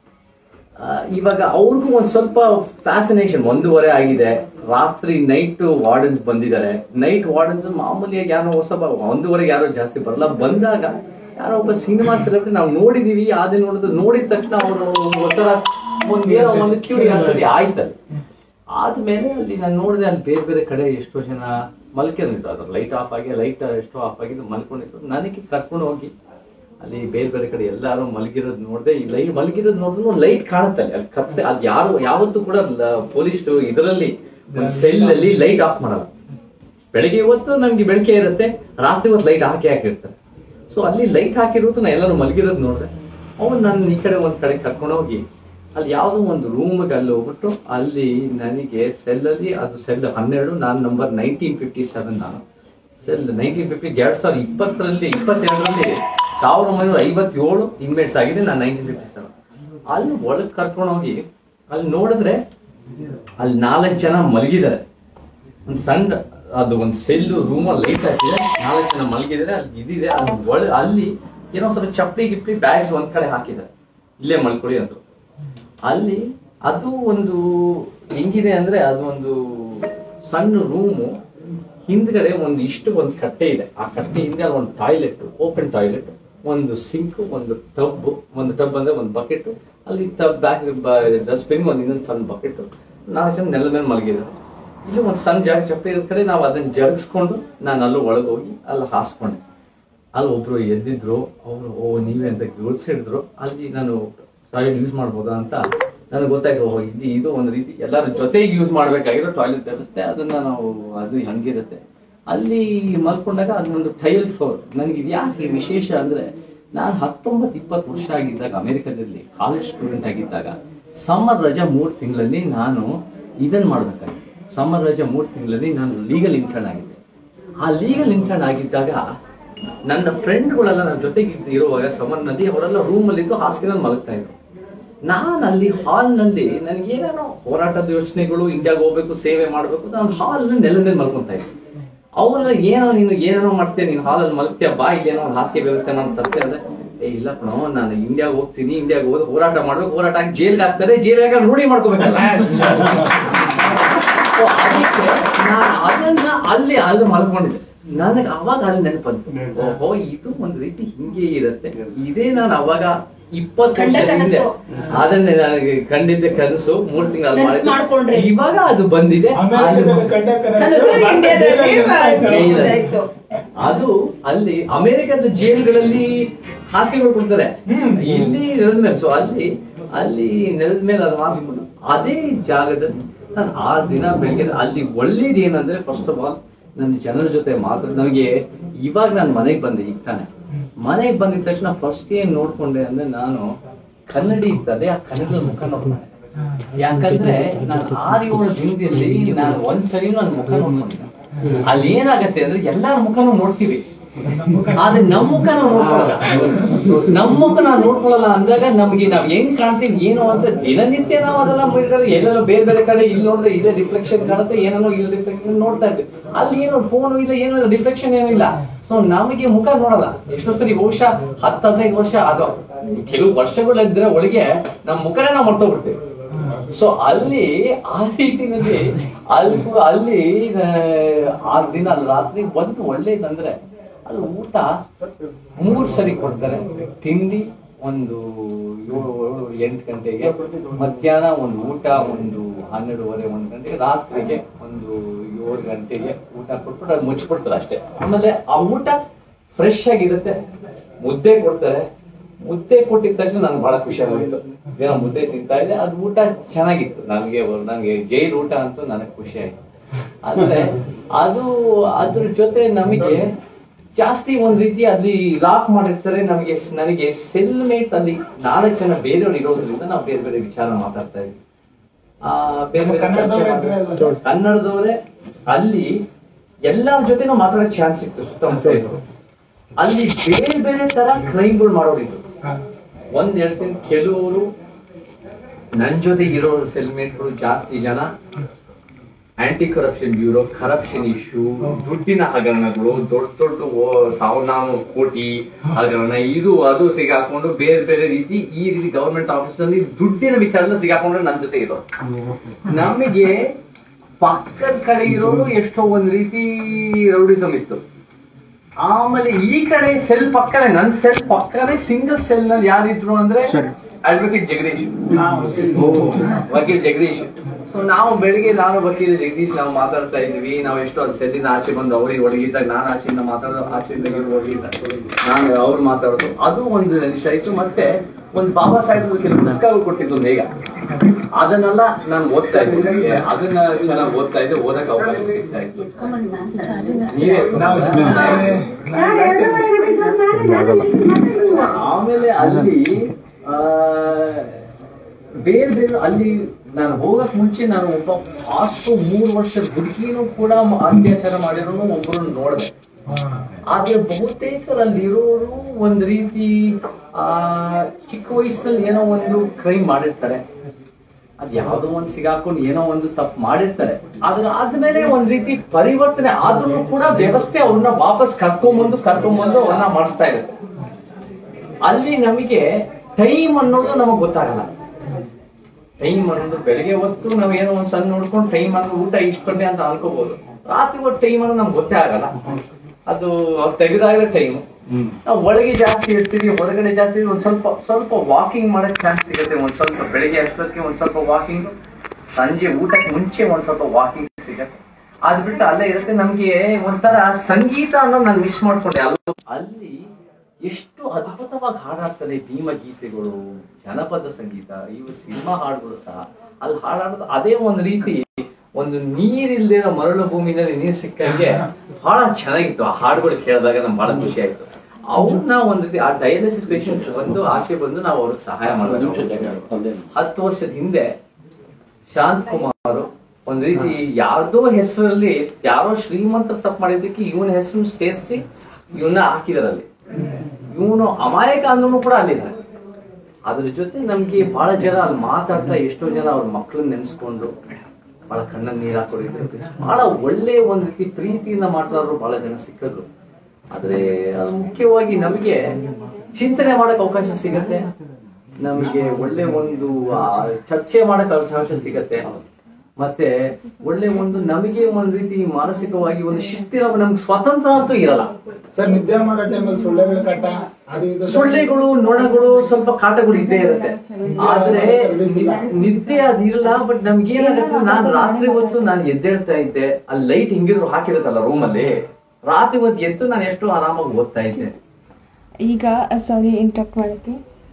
ಆ, ಇವಾಗ ಅವ್ರಿಗೂ ಒಂದ್ ಸ್ವಲ್ಪ ಫ್ಯಾಸಿನೇಷನ್ ಒಂದೂವರೆ ಆಗಿದೆ ರಾತ್ರಿ ನೈಟ್ ವಾರ್ಡನ್ಸ್ ಬಂದಿದ್ದಾರೆ ನೈಟ್ ವಾರ್ಡನ್ಸ್ ಮಾಮೂಲಿಯಾಗಿ ಯಾರೋ ಹೊಸ ಒಂದೂವರೆಗೆ ಯಾರೋ ಜಾಸ್ತಿ ಬರಲ್ಲ ಬಂದಾಗ ಯಾರೋ ಒಬ್ಬ ಸಿನಿಮಾ ಸೆಲೆಬ್ರಿಟಿ ನಾವು ನೋಡಿದೀವಿ ಅದೇ ನೋಡಿದ್ರು ನೋಡಿದ ತಕ್ಷಣ ಅವರು ಒಂಥರ ಒಂದ್ ಏನೋ ಒಂದು ಕ್ಯೂರಿಯಾಸಿಟಿ ಆಯ್ತಲ್ಲಿ ಆದ್ಮೇಲೆ ಅಲ್ಲಿ ನಾನು ನೋಡಿದೆ ಅಲ್ಲಿ ಬೇರೆ ಬೇರೆ ಕಡೆ ಎಷ್ಟೋ ಜನ ಮಲ್ಕೊಂಡಿದ್ರು ಅದ್ರ ಲೈಟ್ ಆಫ್ ಆಗಿ ಲೈಟ್ ಎಷ್ಟೋ ಆಫ್ ಆಗಿದ್ದು ಮಲ್ಕೊಂಡಿದ್ರು ನನಗೆ ಕರ್ಕೊಂಡು ಹೋಗಿ ಅಲ್ಲಿ ಬೇರೆ ಬೇರೆ ಕಡೆ ಎಲ್ಲಾರು ಮಲಗಿರೋದು ನೋಡಿದೆ ಈ ಲೈಟ್ ಮಲಗಿರೋದು ನೋಡಿದ್ರು ಲೈಟ್ ಕಾಣುತ್ತೆ ಅಲ್ಲಿ ಅಲ್ಲಿ ಕತ್ತೆ ಅದ್ ಯಾರು ಯಾವತ್ತೂ ಕೂಡ ಪೊಲೀಸ್ ಇದರಲ್ಲಿ ಒಂದು ಸೆಲ್ ಅಲ್ಲಿ ಲೈಟ್ ಆಫ್ ಮಾಡಲ್ಲ ಬೆಳಗ್ಗೆ ಹೊತ್ತು ನಮ್ಗೆ ಬೆಳಕೆ ಇರುತ್ತೆ ರಾತ್ರಿ ಹೊತ್ತು ಲೈಟ್ ಹಾಕಿ ಹಾಕಿರ್ತಾರೆ ಸೊ ಅಲ್ಲಿ ಲೈಟ್ ಹಾಕಿರೋದು ನಾ ಎಲ್ಲರೂ ಮಲಗಿರೋದು ನೋಡಿದೆ ಅವನು ನನ್ನ ಈ ಕಡೆ ಒಂದ್ ಕಡೆ ಕರ್ಕೊಂಡು ಹೋಗಿ ಅಲ್ಲಿ ಯಾವುದೋ ಒಂದು ರೂಮ್ಗೆ ಅಲ್ಲಿ ಹೋಗ್ಬಿಟ್ಟು ಅಲ್ಲಿ ನನಗೆ ಸೆಲ್ ಅಲ್ಲಿ ಅದು ಸೆಲ್ ಹನ್ನೆರಡು ನಾನು ನಂಬರ್ ನೈನ್ಟೀನ್ ಫಿಫ್ಟಿ ಸೆವೆನ್ ನಾನು ಸೆಲ್ ನೈನ್ಟೀನ್ ಫಿಫ್ಟಿ ಎರಡ್ ಸಾವಿರದ ಇಪ್ಪತ್ತರಲ್ಲಿ ಇಪ್ಪತ್ತೆರಡರಲ್ಲಿ ಸಾವಿರದ ಒಂಬೈನೂರ ಐವತ್ತೇಳು ಇನ್ಮೇಟ್ಸ್ ಆಗಿದೆ ನಾನು ನೈನ್ಟೀನ್ ಫಿಫ್ಟಿ ಸೆವೆನ್ ಅಲ್ಲಿ ಒಳಗೆ ಕರ್ಕೊಂಡು ಹೋಗಿ ಅಲ್ಲಿ ನೋಡಿದ್ರೆ ಅಲ್ಲಿ ನಾಲ್ಕು ಜನ ಮಲಗಿದ್ದಾರೆ ಒಂದು ಸಣ್ಣ ಅದು ಒಂದು ಸೆಲ್ಲು ರೂಮಲ್ಲಿ ಲೈಟ್ ಹಾಕಿದೆ ನಾಲ್ಕು ಜನ ಮಲಗಿದ್ದಾರೆ ಅಲ್ಲಿ ಇದಿದೆ ಅದು ಒಳ ಅಲ್ಲಿ ಏನೋ ಸ್ವಲ್ಪ ಚಪ್ಪಲಿ ಗಿಪ್ಪಲಿ ಬ್ಯಾಗ್ಸ್ ಒಂದ್ ಕಡೆ ಹಾಕಿದ್ದಾರೆ ಇಲ್ಲೇ ಮಲ್ಕೊಳ್ಳಿ ಅಂತ ಅಲ್ಲಿ ಅದು ಒಂದು ಹೆಂಗಿದೆ ಅಂದ್ರೆ ಅದು ಒಂದು ಸಣ್ಣ ರೂಮು ಹಿಂದ್ಗಡೆ ಒಂದು ಇಷ್ಟು ಒಂದು ಕಟ್ಟೆ ಇದೆ ಆ ಕಟ್ಟೆ ಹಿಂದೆ ಅಲ್ಲಿ ಒಂದು ಟಾಯ್ಲೆಟ್ ಓಪನ್ ಟಾಯ್ಲೆಟ್ ಒಂದು ಸಿಂಕ್ ಒಂದು ಟಬ್ ಒಂದು ಟಬ್ ಅಂದ್ರೆ ಒಂದು ಬಕೆಟ್ ಅಲ್ಲಿ ಟಬ್ ಬ್ಯಾಕ್ ಡಸ್ಟ್ಬಿನ್ ಒಂದು ಇನ್ನೊಂದು ಸಣ್ಣ ಬಕೆಟ್ ನಾಲ್ಕು ಜನ ನೆಲದ ಮೇಲೆ ಮಲಗಿದ್ದಾರೆ ಇಲ್ಲಿ ಒಂದು ಸಣ್ಣ ಜಾಗ ಚಪ್ಪೆ ಇರೋ ಕಡೆ ನಾವು ಅದನ್ನ ಜರುಗಿಸ್ಕೊಂಡು ನಾನು ಅಲ್ಲೂ ಒಳಗೆ ಹೋಗಿ ಅಲ್ಲಿ ಹಾಸ್ಕೊಂಡೆ ಅಲ್ಲಿ ಒಬ್ರು ಎದ್ದಿದ್ರು ಅವರು ಓ ನೀವೇ ಅಂತ ಜೋಡಿಸಿಡಿದ್ರು ಅಲ್ಲಿ ನಾನು ಟಾಯ್ಲೆಟ್ ಯೂಸ್ ಮಾಡ್ಬೋದಾ ಅಂತ ನನಗೆ ಗೊತ್ತಾಯ್ತು ಓ ಇದು ಇದು ಒಂದು ರೀತಿ ಎಲ್ಲರ ಜೊತೆಗೆ ಯೂಸ್ ಮಾಡ್ಬೇಕಾಗಿರೋ ಟಾಯ್ಲೆಟ್ ವ್ಯವಸ್ಥೆ ಅದನ್ನ ನಾವು ಅದು ಹಂಗಿರುತ್ತೆ ಅಲ್ಲಿ ಮಲ್ಕೊಂಡಾಗ ಅದೊಂದು ಟೈಲ್ ಫ್ಲೋರ್ ನನಗೆ ಇದು ಯಾಕೆ ವಿಶೇಷ ಅಂದ್ರೆ ನಾನು ಹತ್ತೊಂಬತ್ತು ಇಪ್ಪತ್ತು ವರ್ಷ ಆಗಿದ್ದಾಗ ಅಮೆರಿಕದಲ್ಲಿ ಕಾಲೇಜ್ ಸ್ಟೂಡೆಂಟ್ ಆಗಿದ್ದಾಗ ಸಮ್ಮರ್ ರಜಾ ಮೂರು ತಿಂಗಳಲ್ಲಿ ನಾನು ಇದನ್ನ ಮಾಡ್ಬೇಕಾಗಿತ್ತು ಸಮ್ಮರ್ ರಜಾ ಮೂರು ತಿಂಗಳಲ್ಲಿ ನಾನು ಲೀಗಲ್ ಇಂಟರ್ನ್ ಆಗಿದ್ದೆ ಆ ಲೀಗಲ್ ಇಂಟರ್ನ್ ಆಗಿದ್ದಾಗ ನನ್ನ ಫ್ರೆಂಡ್ಗಳೆಲ್ಲ ನನ್ನ ಜೊತೆಗೆ ಇದ್- ಇರುವಾಗ ಸಮರ್ನಲ್ಲಿ ಅವರೆಲ್ಲ ರೂಮಲ್ಲಿ ಇದ್ದು ಹಾಸಿಗೆನಲ್ಲಿ ಮಲಗ್ತಾ ಇದ್ರು ನಾನು ಅಲ್ಲಿ ಹಾಲ್ನಲ್ಲಿ ನನಗೆ ಏನೇನೋ ಹೋರಾಟದ ಯೋಚನೆಗಳು ಇಂಡಿಯಾಗೆ ಹೋಗ್ಬೇಕು ಸೇವೆ ಮಾಡಬೇಕು ನಾನು ಹಾಲ್ನಲ್ಲಿ ನೆಲದ ಮೇಲೆ ಮಲ್ಕೊಂತಾ ಇದ್ದೆ ಅವನ್ನ ಏನೋ ನೀನು ಏನೇನೋ ಮಾಡ್ತೀಯ ನೀನು ಹಾಲಲ್ಲಿ ಮಲ್ಗ್ತೀಯ ಬಾ ಇಲ್ಲೇನೋ ಒಂದು ಹಾಸಿಗೆ ವ್ಯವಸ್ಥೆ ಮಾಡ್ತಾರೆ ಅಂದ್ರೆ ಏ ಇಲ್ಲ ಕಣೋ ನಾನು ಇಂಡಿಯಾಗೆ ಹೋಗ್ತೀನಿ ಇಂಡಿಯಾಗೆ ಹೋಗಿ ಹೋರಾಟ ಮಾಡ್ಬೇಕು ಹೋರಾಟ ಆಗಿ ಜೈಲ್ಗೆ ಹಾಕ್ತಾರೆ ಜೈಲ್ಗೆ ರೂಢಿ ಮಾಡ್ಕೋಬೇಕಲ್ಲ So ಅದಕ್ಕೆ ನಾನು ಅದನ್ನ ಅಲ್ಲಿ ಅಲ್ಲಿ ಮಲ್ಕೊಂಡಿದ್ದೆ ನನಗೆ ಅವಾಗ ಅಲ್ಲಿ ನೆನಪಂತು ಓಹೋ ಇದು ಒಂದ್ ರೀತಿ ಹಿಂಗೆ ಇರುತ್ತೆ ಇದೇ ನಾನು ಅವಾಗ ಇಪ್ಪತ್ತು ಕಂಡ ವರ್ಷದ ಹಿಂದೆ ಕನಸು. ಅದನ್ನೇ ನನಗೆ ಕಂಡಿದ್ದೆ ಕನಸು ಮೂರ್ ತಿಂಗಳು ಕನಸು ಮಾಡ್ಕೊಂಡ್ರಿ. ಇವಾಗ ಅದು ಬಂದಿದೆ ಅಮೆರಿಕದಲ್ಲಿ ಕಂಡ ಕನಸು ಕನಸು ಇಂಡಿಯಾದಲ್ಲಿ ಜೈಲಲ್ಲಿ. ಆಯ್ತು. ಅದು ಅಲ್ಲಿ ಅಮೆರಿಕದ ಜೈಲುಗಳಲ್ಲಿ ಹಾಸಿಗೆಗಳು ಕೊಡ್ತಾರೆ ಇಲ್ಲಿ ನೆಲದ ಮೇಲೆ ಸೊ ಅಲ್ಲಿ ಅಲ್ಲಿ ನೆಲದ ಮೇಲೆ ಅದು ಹಾಸ್ಕೊಂಡು ಅದೇ ಜಾಗದಲ್ಲಿ ನಾನು ಆ ದಿನ ಬೆಳಿಗ್ಗೆ ಅಲ್ಲಿ ಒಳ್ಳೇದು ಏನಂದ್ರೆ ಫಸ್ಟ್ ಆಫ್ ಆಲ್ ನನ್ನ ಜನರ ಜೊತೆ ಮಾತ್ರ ನನಗೆ ಇವಾಗ ನಾನು ಮನೆಗೆ ಬಂದೆ ಈಗ ತಾನೆ ಮನೆಗೆ ಬಂದಿದ ತಕ್ಷಣ ಫಸ್ಟ್ ಏನ್ ನೋಡ್ಕೊಂಡೆ ಅಂದ್ರೆ ನಾನು ಕನ್ನಡಿ ಇರ್ತದೆ ಆ ಕನ್ನಡದ ಮುಖ ನೋಡ್ಕೊಂಡೆ ಯಾಕಂದ್ರೆ ನಾನು ಆರು ಏಳು ದಿನದಲ್ಲಿ ನಾನು ಒಂದ್ಸರಿ ನನ್ನ ಮುಖ ನೋಡ್ಕೊಂಡಿದ್ದೆ ಅಲ್ಲಿ ಏನಾಗತ್ತೆ ಅಂದ್ರೆ ಎಲ್ಲಾರ ಮುಖನೂ ನೋಡ್ತೀವಿ ಆದ್ರೆ ನಮ್ಮ ಮುಖ ನಾವು ನೋಡ್ಕೊಳ್ಳಲ್ಲ ನಮ್ಮ ಮುಖ ನಾವು ನೋಡ್ಕೊಳ್ಳಲ್ಲ ಅಂದಾಗ ನಮ್ಗೆ ನಾವ್ ಹೆಂಗ್ ಕಾಣ್ತೀವಿ ಏನು ಅಂತ ದಿನನಿತ್ಯ ನಾವು ಅದೆಲ್ಲ ಮುಗಿದ್ರೆ ಎಲ್ಲೆಲ್ಲೋ ಬೇರೆ ಬೇರೆ ಕಡೆ ಇಲ್ಲಿ ನೋಡಿದ್ರೆ ಇದೇ ರಿಫ್ಲೆಕ್ಷನ್ ಕಾಣುತ್ತೆ ಏನೇನೋ ಇಲ್ಲಿ ರಿಫ್ಲೆಕ್ಷನ್ ನೋಡ್ತಾ ಇರ್ತೀವಿ ಅಲ್ಲಿ ಏನು ಫೋನ್ ಇಲ್ಲ ಏನು ರಿಫ್ಲೆಕ್ಷನ್ ಏನಿಲ್ಲ ಸೊ ನಮಗೆ ಮುಖ ನೋಡಲ್ಲ ಎಷ್ಟೋ ಸರಿ ಬಹುಶಃ ಹತ್ತು ಹದಿನೈದು ವರ್ಷ ಅದು ಕೆಲವು ವರ್ಷಗಳಿದ್ರೆ ಒಳಗೆ ನಮ್ಮ ಮುಖನೇ ನಾವು ಮರ್ತೋಗ್ಬಿಡ್ತೀವಿ ಸೊ ಅಲ್ಲಿ ಆ ರೀತಿನಲ್ಲಿ ಅಲ್ಲಿ ಅಲ್ಲಿ ಆ, ಆರ್ ದಿನ ಅಲ್ಲಿ ರಾತ್ರಿ ಒಂದು ಒಳ್ಳೇದಂದ್ರೆ ಅಲ್ಲಿ ಊಟ ಮೂರ್ ಸರಿ ಕೊಡ್ತಾರೆ ತಿಂಡಿ ಒಂದು ಏಳು ಏಳು ಎಂಟು ಗಂಟೆಗೆ ಮಧ್ಯಾಹ್ನ ಒಂದು ಊಟ ಒಂದು ಹನ್ನೆರಡುವರೆ ಒಂದು ಗಂಟೆಗೆ ರಾತ್ರಿಗೆ ಒಂದು ಏಳು ಗಂಟೆಗೆ ಊಟ ಕೊಟ್ಬಿಟ್ಟು ಅದು ಮುಚ್ಚಿಬಿಡ್ತಾರೆ ಅಷ್ಟೇ ಆಮೇಲೆ ಆ ಊಟ ಫ್ರೆಶ್ ಆಗಿರುತ್ತೆ ಮುದ್ದೆ ಕೊಡ್ತಾರೆ ಮುದ್ದೆ ಕೊಟ್ಟಿದ ತಕ್ಷಣ ನನ್ಗೆ ಬಹಳ ಖುಷಿ ಆಗೋಯ್ತು ಏನೋ ಮುದ್ದೆ ತಿಂತಾ ಇದೆ ಅದು ಊಟ ಚೆನ್ನಾಗಿತ್ತು ನನಗೆ ನನಗೆ ಜೈಲ್ ಊಟ ಅಂತೂ ನನಗೆ ಖುಷಿ ಆಯ್ತು ಆದ್ರೆ ಅದು ಅದ್ರ ಜೊತೆ ನಮಗೆ ಜಾಸ್ತಿ ಒಂದ್ ರೀತಿ ಅಲ್ಲಿ ಲಾಕ್ ಮಾಡಿರ್ತಾರೆ ನಮಗೆ ನನಗೆ ಸೆಲ್ ಮೇಟ್ ಅಲ್ಲಿ ನಾಲ್ಕು ಜನ ಬೇರೆಯವ್ರು ಇರೋದ್ರಿಂದ ನಾವು ಬೇರೆ ಬೇರೆ ವಿಚಾರ ಮಾತಾಡ್ತಾ ಇದ್ವಿ ಆ ಬೇರೆ ಬೇರೆ ಚರ್ಚೆ ಕನ್ನಡದವ್ರೇ ಮಾಡ್ತಾ- ಇದ್ರೆ ಅಲ್ವಾ? ಕನ್ನಡದವರೇ ಅಲ್ಲಿ ಎಲ್ಲರ ಜೊತೆನೂ ಮಾತಾಡೋಕ್ ಚಾನ್ಸ್ ಸಿಕ್ತು ಸುತ್ತಮುತ್ತ ಇದ್ರು ಅಲ್ಲಿ ಬೇರೆ ಬೇರೆ ತರ ಕ್ರೈಮ್ಗಳು ಮಾಡೋರಿದ್ರು ಒಂದ್ ಹೇಳ್ತೀನಿ ಕೆಲವರು ನನ್ ಜೊತೆ ಇರೋ ಸೆಲ್ಮೇಟ್ಗಳು ಜಾಸ್ತಿ ಜನ anti corruption bureau corruption issue ದುಡ್ಡಿನ ಹಗರಣಗಳು ದೊಡ್ಡ ದೊಡ್ಡ ಓ- ಸಾವಿರ ನಾನ್ನೂರು ಕೋಟಿ ಹಗರಣ ಇದು ಅದು ಸಿಗಾಕೊಂಡು ಬೇರೆ ಬೇರೆ ರೀತಿ ಈ ರೀತಿ ಗವರ್ಮೆಂಟ್ ಆಫೀಸ್ ನಲ್ಲಿ ದುಡ್ಡಿನ ವಿಚಾರದಲ್ಲಿ ಸಿಗಾಕೊಂಡ್ರೆ ನನ್ ಜೊತೆ ಇರೋರು ನಮಗೆ ಪಕ್ಕದ ಕಡೆ ಇರೋರು ಎಷ್ಟೋ ಒಂದ್ ರೀತಿ ರೌಡಿಸಮ್ ಇತ್ತು ಆಮೇಲೆ ಈ ಕಡೆ ಸೆಲ್ ಪಕ್ಕನೆ ನನ್ ಸೆಲ್ ಪಕ್ಕನೆ ಸಿಂಗಲ್ ಸೆಲ್ ನಲ್ಲಿ ಯಾರಿದ್ರು ಅಂದ್ರೆ ಅಡ್ವೊಕೇಟ್ ಜಗದೀಶ್ ವಕೀಲ್ ಜಗದೀಶ್ ಸೊ ನಾವು ಬೆಳಿಗ್ಗೆ ನಾನು ವಕೀಲ ಜಗದೀಶ್ ನಾವು ಮಾತಾಡ್ತಾ ಇದ್ವಿ ನಾವು ಎಷ್ಟೋ ಅಲ್ಲಿ ಸೆಲ್ಲಿನ ಆಚೆ ಬಂದು ಅವ್ರಿಗೆ ಒಳಗಿದ್ದಾಗ ನಾನು ಆಚೆಯಿಂದ ಮಾತಾಡೋದು ಆಚೆಯಿಂದ ಇವ್ರು ಒಳಗಿದ್ದಾಗ ನಾನು ಅವ್ರು ಮಾತಾಡೋದು ಅದು ಒಂದು ನಡೀತಾ ಇತ್ತು ಮತ್ತೆ ಒಂದು ಬಾಬಾ ಸಾಹೇಬ್ ಕೆಲವು ಪುಸ್ತಕಗಳು ಕೊಟ್ಟಿದ್ದು ಬೇಗ ಅದನ್ನೆಲ್ಲ ನಾನು ಓದ್ತಾ ಇದ್ದೆ ಅದನ್ನ ಚೆನ್ನಾಗಿ ಓದ್ತಾ ಇದ್ದೆ ಓದಕ್ಕೆ ಅವಕಾಶ ಸಿಗ್ತಾ ಇತ್ತು ನೀವೇ ಆಮೇಲೆ ಅಲ್ಲಿ ಆ, ಬೇರೆ ಬೇರೆ ಅಲ್ಲಿ ನಾನು ಹೋಗಕ್ ಮುಂಚೆ ನಾನು ಒಬ್ಬ ಫಾಸ್ಟ್ ಮೂರು ವರ್ಷದ ಹುಡುಗಿನೂ ಕೂಡ ಮ- ಅತ್ಯಾಚಾರ ಮಾಡಿರೋನು ಒಬ್ಬರನ್ನು ನೋಡಿದೆ ಆದ್ರೆ ಬಹುತೇಕರಲ್ಲಿ ಇರೋರು ಒಂದ್ ರೀತಿ ಆ ಚಿಕ್ಕ ವಯಸ್ಸಿನಲ್ಲಿ ಏನೋ ಒಂದು ಕ್ರೈಮ್ ಮಾಡಿರ್ತಾರೆ ಅದ್ ಯಾವ್ದೋ ಒಂದ್ ಸಿಗಾಕೊಂಡು ಏನೋ ಒಂದು ತಪ್ಪು ಮಾಡಿರ್ತಾರೆ ಅದ್ರ ಆದ್ಮೇಲೆ ಒಂದ್ ರೀತಿ ಪರಿವರ್ತನೆ ಆದ್ರೂ ಕೂಡ ವ್ಯವಸ್ಥೆ ಅವ್ರನ್ನ ವಾಪಸ್ ಕರ್ಕೊಂಬಂದು ಕರ್ಕೊಂಬಂದು ಅವ್ರನ್ನ ಮಾಡಿಸ್ತಾ ಇರುತ್ತೆ ಅಲ್ಲಿ ನಮಗೆ ಟೈಮ್ ಅನ್ನೋದು ನಮಗ್ ಗೊತ್ತಾಗಲ್ಲ ಟೈಮ್ ಅನ್ನೋದು ಬೆಳಿಗ್ಗೆ ಹೊತ್ತು ನಾವ್ ಏನೋ ಒಂದ್ ಸಣ್ಣ ನೋಡ್ಕೊಂಡು ಟೈಮ್ ಅನ್ನೋ ಊಟ ಇಷ್ಟ ಗಂಟೆ ಅಂತ ಅನ್ಕೋಬಹುದು ರಾತ್ರಿ ಹೊತ್ತು ಟೈಮ್ ಅನ್ನೋದು ನಮ್ಗೆ ಗೊತ್ತೇ ಆಗಲ್ಲ ಅದು ಅವ್ರು ತೆಗೆದಾಗ ಟೈಮ್ ನಾವು ಒಳಗೆ ಜಾಸ್ತಿ ಇರ್ತೀವಿ ಹೊರಗಡೆ ಜಾಸ್ತಿ ಇರ್ತೀವಿ. ಒಂದ್ ಸ್ವಲ್ಪ ಸ್ವಲ್ಪ ವಾಕಿಂಗ್ ಮಾಡಕ್ ಚಾನ್ಸ್ ಸಿಗುತ್ತೆ ಒಂದ್ ಸ್ವಲ್ಪ ಬೆಳಿಗ್ಗೆ ಅಷ್ಟೊತ್ತಿಗೆ ಒಂದ್ ಸ್ವಲ್ಪ ವಾಕಿಂಗ್ ಸಂಜೆ ಊಟಕ್ಕೆ ಮುಂಚೆ ಒಂದ್ ಸ್ವಲ್ಪ ವಾಕಿಂಗ್ ಸಿಗತ್ತೆ ಅದ್ ಬಿಟ್ಟು ಅಲ್ಲೇ ಇರುತ್ತೆ ನಮ್ಗೆ ಒಂಥರ ಸಂಗೀತ ಅನ್ನೋದು ನಾನು ಮಿಸ್ ಮಾಡ್ಕೊಂಡೆ ಅಲ್ಲ ಅಲ್ಲಿ ಎಷ್ಟು ಅದ್ಭುತವಾಗಿ ಹಾಡಾಡ್ತಾರೆ ಭೀಮಗೀತೆಗಳು ಜನಪದ ಸಂಗೀತ ಇವು ಸಿನಿಮಾ ಹಾಡುಗಳು ಸಹ ಅಲ್ಲಿ ಹಾಡಾಡೋದು ಅದೇ ಒಂದ್ ರೀತಿ ಒಂದು ನೀರಿಲ್ದೇ ಇರೋ ಮರಳು ಭೂಮಿನಲ್ಲಿ ನೀರು ಸಿಕ್ಕಂಗೆ ಬಹಳ ಚೆನ್ನಾಗಿತ್ತು ಆ ಹಾಡುಗಳು ಕೇಳಿದಾಗ ನಮ್ಗೆ ಬಹಳ ಖುಷಿ ಆಯ್ತು ಅವ್ರನ್ನ ಒಂದ್ ರೀತಿ ಆ ಡಯಾಲಿಸಿಸ್ ಪೇಷಂಟ್ ಬಂದು ಆಚೆ ಬಂದು ನಾವು ಅವ್ರಿಗೆ ಸಹಾಯ ಮಾಡಬೇಕು ಹತ್ತು ವರ್ಷದ ಹಿಂದೆ ಶಾಂತ್ ಕುಮಾರ್ ಒಂದ್ ರೀತಿ ಯಾರ್ದೋ ಹೆಸರಲ್ಲಿ ಯಾರೋ ಶ್ರೀಮಂತ ತಪ್ಪು ಮಾಡಿದ್ದಕ್ಕೆ ಇವನ ಹೆಸರು ಸೇರಿಸಿ ಇವನ್ನ ಹಾಕಿದಾರಲ್ಲಿ ಇವನು ಅಮಾಯಕ ಅಂದ್ರೂ ಕೂಡ ಅಲ್ಲಿದ್ದಾನೆ ಅದ್ರ ಜೊತೆ ನಮ್ಗೆ ಬಹಳ ಜನ ಅಲ್ಲಿ ಮಾತಾಡ್ತಾ ಎಷ್ಟೋ ಜನ ಅವ್ರ ಮಕ್ಕಳನ್ನ ನೆನ್ಸ್ಕೊಂಡು ಬಹಳ ಕಣ್ಣಲ್ಲಿ ನೀರ್ ಹಾಕೊಂಡಿದ್ರು ಬಹಳ ಒಳ್ಳೆ ಒಂದ್ ರೀತಿ ಪ್ರೀತಿಯಿಂದ ಮಾತಾಡೋರು ಬಹಳ ಜನ ಸಿಕ್ಕಿದ್ರು ಆದ್ರೆ ಅದು ಮುಖ್ಯವಾಗಿ ನಮಗೆ ಚಿಂತನೆ ಮಾಡಕ್ ಅವಕಾಶ ಸಿಗತ್ತೆ ನಮಗೆ ಒಳ್ಳೆ ಒಂದು ಆ, ಚರ್ಚೆ ಮಾಡಕ್ ಅವಕಾಶ ಸಿಗತ್ತೆ ಮತ್ತೆ ಒಳ್ಳೆ ಒಂದು ನಮಗೆ ಒಂದ್ ರೀತಿ ಮಾನಸಿಕವಾಗಿ ಒಂದು ಶಿಸ್ತಿನ ನಮ್ಗೆ ಸ್ವತಂತ್ರ ಅಂತೂ ಇರಲ್ಲ ಸರ್ ನಿದ್ದೆ ಮಾಡೋ ಟೈಮಲ್ಲಿ ಸೊಳ್ಳೆಗಳ ಕಾಟ ಅದು ಇದು ಸರ್. ಸೊಳ್ಳೆಗಳು ನೊಣಗಳು ಸ್ವಲ್ಪ ಕಾಟಗಳು ಇದ್ದೇ ಇರುತ್ತೆ ಆದ್ರೆ ನಿ- ನಿದ್ದೆ ಅದಿರಲ್ಲ ಬಟ್ ನಮ್ಗೆ ಏನಾಗತ್ತೆ ನಾನ್ ರಾತ್ರಿ ಹೊತ್ತು ನಾನು ಎದ್ದೇಳ್ತಾ ಇದ್ದೆ ಅಲ್ಲಿ ಲೈಟ್ ಹಿಂಗಿದ್ರು ಹಾಕಿರುತ್ತಲ್ಲ ರೂಮ್ ಅಲ್ಲಿ ರಾತ್ರಿ ಹೊತ್ತು ಎದ್ದು ನಾನು ಎಷ್ಟು ಆರಾಮಾಗಿ ಓದ್ತಾ ಇದ್ದೆ ಈಗ ಸಾರಿ ಇಂಟ್ರಪ್ಟ್ ಮಾಡೋಕ್ಕೆ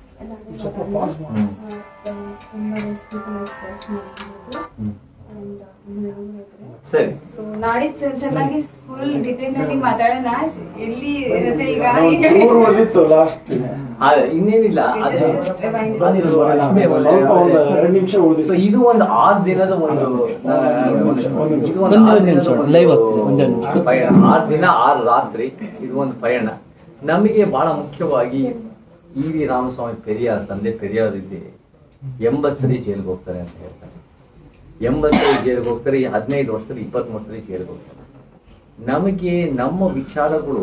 ಸರಿ ಸೊ ನಾಳೆ ಚೆ- ಚೆನ್ನಾಗಿ ಫುಲ್ ಡಿಟೇಲ್ ಆಗಿ ಮಾತಾಡೋಣ ಎಲ್ಲಿ ಇರುತ್ತೆ ಈಗ ಮೂರು ಒಂದಿತ್ತು ಲಾಸ್ಟ್ ಆದ್ರೆ ಇನ್ನೇನಿಲ್ಲ ಅದು Just one- ಸ್ವಲ್ಪ ಒಂದು ಎರಡು ನಿಮಿಷ ಸೊ ಉಳಿದಿತ್ತು ಇದು ಒಂದು ಆರು ದಿನದ ಒಂದು ಆ, ಇದು ಒಂದು ಒಂದೇ ಆರು ಒಂದು ನಿಮಿಷ, ದಿನದ ಒಂದು live ಆಗ್ತದೆ, ಒಂದೇ ನಿಮಿಷ. ಪಯಣ ಆರು ದಿನ ಆರು ರಾತ್ರಿ ಇದು ಒಂದು ಪಯಣ ನಮಗೆ ಬಹಳ ಮುಖ್ಯವಾಗಿ ಇ ವಿ ರಾಮಸ್ವಾಮಿ ಪೆರಿಯಾರ್ ತಂದೆ ಪೆರಿಯಾರ್ ಇದ್ದಿ ಎಂಬತ್ತು ಸರಿ ಜೈಲ್ಗೆ ಹೋಗ್ತಾರೆ ಅಂತ ಹೇಳ್ತಾರೆ ಎಂಬತ್ತು ಸರಿ ಜೈಲ್ಗೆ ಹೋಗ್ತಾರೆ ಈ ಹದಿನೈದು ವರ್ಷದಲ್ಲಿ ಇಪ್ಪತ್ಮೂರು ಸರಿ ಜೈಲ್ಗೆ ಹೋಗ್ತಾರೆ ನಮಗೆ ನಮ್ಮ ವಿಚಾರಗಳು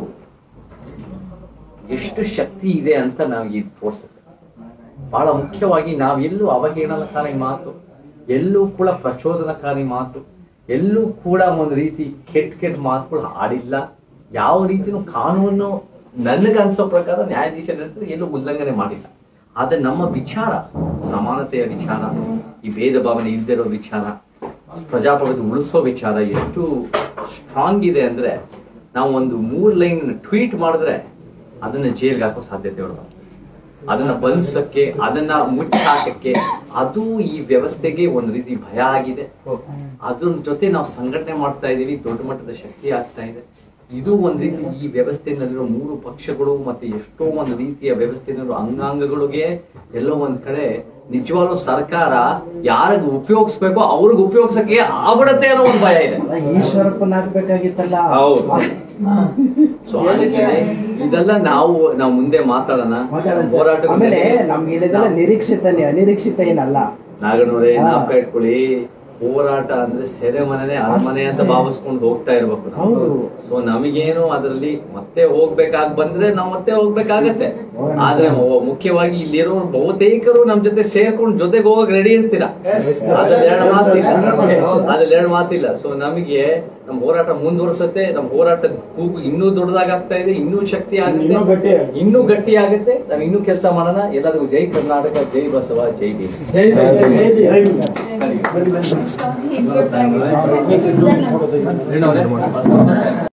ಎಷ್ಟು ಶಕ್ತಿ ಇದೆ ಅಂತ ನಮಗೆ ಇದು ತೋರಿಸುತ್ತೆ ಬಹಳ ಮುಖ್ಯವಾಗಿ ನಾವೆಲ್ಲೂ ಅವಹೇಳನಕಾರಿ ಮಾತು ಎಲ್ಲೂ ಕೂಡ ಪ್ರಚೋದನಕಾರಿ ಮಾತು ಎಲ್ಲೂ ಕೂಡ ಒಂದು ರೀತಿ ಕೆಟ್ಟ ಕೆಟ್ಟ ಮಾತುಗಳು ಆಡಿಲ್ಲ ಯಾವ ರೀತಿನೂ ಕಾನೂನು ನನಗನ್ಸೋ ಪ್ರಕಾರ ನ್ಯಾಯಾಧೀಶರ ಎಲ್ಲೂ ಉಲ್ಲಂಘನೆ ಮಾಡಿಲ್ಲ ಆದ್ರೆ ನಮ್ಮ ವಿಚಾರ ಸಮಾನತೆಯ ವಿಚಾರ ಈ ಭೇದ ಭಾವನೆ ಇಲ್ದಿರೋ ವಿಚಾರ ಪ್ರಜಾಪ್ರಭುತ್ವ ಉಳಿಸೋ ವಿಚಾರ ಎಷ್ಟು ಸ್ಟ್ರಾಂಗ್ ಇದೆ ಅಂದ್ರೆ ನಾವು ಒಂದು ಮೂರ್ ಲೈನ್ ಟ್ವೀಟ್ ಮಾಡಿದ್ರೆ ಅದನ್ನ ಜೈಲ್ಗೆ ಹಾಕೋ ಸಾಧ್ಯತೆಗಳು ಬರ್ತದೆ. ಅದನ್ನ ಬಂಧಿಸಕ್ಕೆ ಅದನ್ನ ಮುಚ್ಚಾಕಕ್ಕೆ ಅದು ಈ ವ್ಯವಸ್ಥೆಗೆ ಒಂದು ರೀತಿ ಭಯ ಆಗಿದೆ ಅದ್ರ ಜೊತೆ ನಾವು ಸಂಘಟನೆ ಮಾಡ್ತಾ ಇದೀವಿ ದೊಡ್ಡ ಮಟ್ಟದ ಶಕ್ತಿ ಆಗ್ತಾ ಇದೆ ಇದು ಒಂದ್ ರೀತಿ ಈ ವ್ಯವಸ್ಥೆನಲ್ಲಿರೋ ಮೂರು ಪಕ್ಷಗಳು ಮತ್ತೆ ಎಷ್ಟೋ ಒಂದು ರೀತಿಯ ವ್ಯವಸ್ಥೆನಲ್ಲಿರೋ ಅಂಗಾಂಗಗಳಿಗೆ ಎಲ್ಲೋ ಒಂದ್ ಕಡೆ ನಿಜವಾಗ್ಲೂ ಸರ್ಕಾರ ಯಾರಿಗ ಉಪಯೋಗಿಸ್ಬೇಕೋ ಅವ್ರಿಗೆ ಉಪಯೋಗಿಸಕ್ಕೆ ಆಗ್ಬಿಡತ್ತೆ ಅನ್ನೋ ಒಂದು ಭಯ ಇದೆ ಈಶ್ವರಪ್ಪನ ಹಾಕ್ಬೇಕಾಗಿತ್ತಲ್ಲ ಹೌದು ಸೊ ಅದಕ್ಕೆ ಇದೆಲ್ಲ ನಾವು ನಾವು ಮುಂದೆ ಮಾತಾಡೋಣ ಮಾತಾಡೋಣ ಸರ್. ಹೋರಾಟ ಆಮೇಲೆ ನಮ್ಗೆ ಇಲ್ಲಿದೆಲ್ಲ ನಿರೀಕ್ಷಿತ ಅನಿರೀಕ್ಷಿತ ಏನಲ್ಲ ನಾಗನೂರೇ ಹಾ. ನಾಪ್ಕ ಇಟ್ಕೊಳ್ಳಿ ಹೋರಾಟ ಅಂದ್ರೆ ಸೆರೆಮನೆ ಅರಮನೆ ಅಂತ ಭಾವಿಸ್ಕೊಂಡು ಹೋಗ್ತಾ ಇರ್ಬೇಕು ನಾವು ಹೌದು. ಸೊ ನಮಗೇನು ಅದರಲ್ಲಿ ಮತ್ತೆ ಹೋಗ್ಬೇಕಾಗ್ ಬಂದ್ರೆ ನಾವು ಮತ್ತೆ ಹೋಗ್ಬೇಕಾಗತ್ತೆ ಆದ್ರೆ ಮು- ಮುಖ್ಯವಾಗಿ ಇಲ್ಲಿರೋ ಬಹುತೇಕರು ನಮ್ ಜೊತೆ ಸೇರ್ಕೊಂಡು ಜೊತೆಗೆ ಹೋಗಕ್ ರೆಡಿ ಇರ್ತೀರಾ ಅದ್ರಲ್ಲಿ ಎರಡು ಮಾತಿಲ್ಲ ಅದ್ರಲ್ಲಿ ಎರಡು ಮಾತಿಲ್ಲ ಸೊ ನಮಗೆ ನಮ್ ಹೋರಾಟ ಮುಂದುವರ್ಸತ್ತೆ ನಮ್ ಹೋರಾಟ ಕೂಗು ಇನ್ನೂ ದೊಡ್ಡದಾಗ್ತಾ ಇದೆ ಇನ್ನೂ ಶಕ್ತಿ ಇನ್ನೂ ಆಗುತ್ತೆ ಗಟ್ಟಿ ಆಗುತ್ತೆ. ಇನ್ನೂ ಗಟ್ಟಿ ಆಗುತ್ತೆ ನಾವ್ ಇನ್ನೂ ಕೆಲಸ ಮಾಡೋಣ ಎಲ್ಲರಿಗೂ ಜೈ ಕರ್ನಾಟಕ ಜೈ ಬಸವ ಜೈ ಭೀಮ್ ಜೈ ಜೈ ಜೈ ಜೈ. ಜೈ ಭೀಮ್ ಸರ್. ಸರಿ ಹಿಂಗೆ